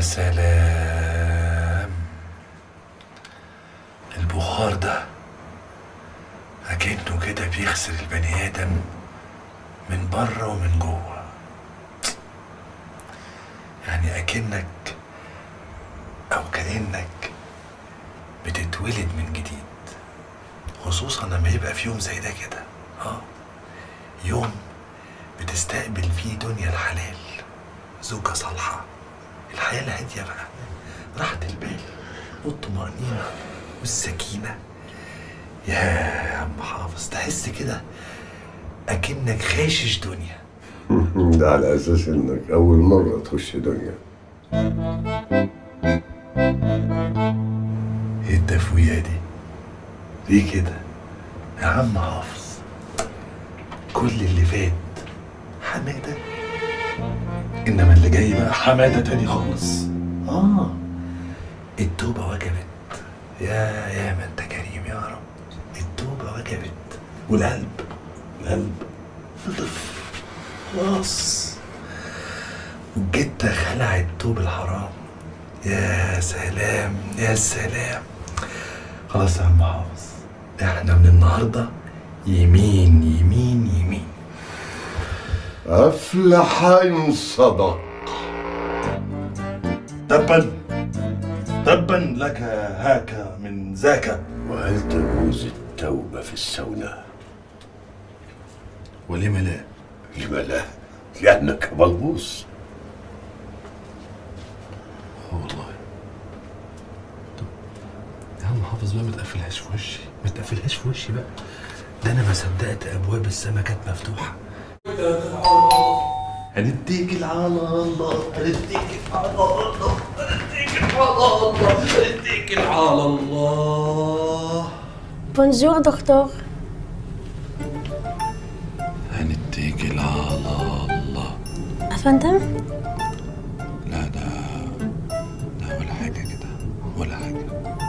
سلام البخار ده أكنه كده بيغسل البني آدم من بره ومن جوه يعني أكنك أو كأنك بتتولد من جديد خصوصا لما يبقى في يوم زي ده كده اه يوم بتستقبل فيه دنيا الحلال زوجة صالحة الحياة الهادية بقى راحة البال والطمأنينة والسكينة يا عم حافظ تحس كده أكنك غاشش دنيا ده على اساس انك اول مره تخش دنيا ايه التفويقة دي؟ ليه كده؟ يا عم حافظ كل اللي فات حمادة إنما اللي جاي بقى حمادة تاني خالص آه التوبة وجبت يا يا ما أنت كريم يا رب التوبة وجبت والقلب القلب نضف خلاص والجتة خلعت توب الحرام يا سلام يا سلام خلاص يا عم حافظ احنا من النهارده يمين يمين يمين افلح ان صدق تبا تبا لك هاك من ذاك وهل تجوز التوبه في السوداء ولم لا لما لا لانك ملبوس اه والله طب يا عم حافظ بقى ما تقفلهاش في وشي ما تقفلهاش في وشي بقى ده انا ما صدقت ابواب السما كانت مفتوحه هنتكل على الله هنتكل على الله هنتكل على الله هنتكل على الله بونجور دكتور هنتكل على الله أفندم لا ده لا ولا حاجة كده ولا حاجة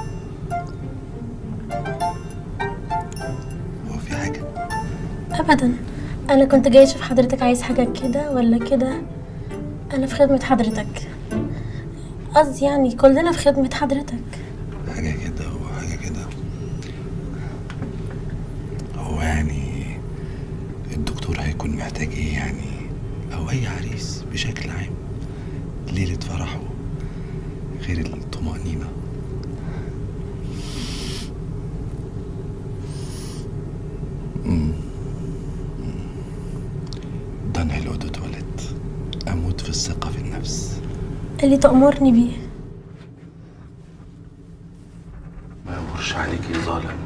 هو في حاجة أبدا أنا كنت جاي أشوف حضرتك عايز حاجة كده ولا كده أنا في خدمة حضرتك قصدي يعني كلنا في خدمة حضرتك حاجة كده وحاجة كده هو يعني الدكتور هيكون محتاج ايه يعني او اي عريس بشكل عام ليلة فرحه غير الطمأنينة أمم. ده انا لو اتولد اموت في الثقة في النفس اللي تأمرني بيه ما يمرش عليك ظالم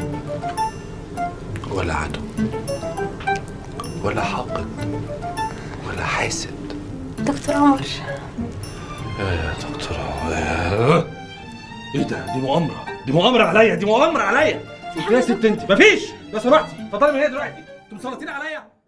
ولا عدو ولا حاقد ولا حاسد دكتور عمر يا دكتور عواد. ايه ده دي مؤامرة دي مؤامرة عليا دي مؤامرة عليا يا ست انت مفيش لو سمحتي اتفضلي من هنا دلوقتي انتوا مسلطين عليا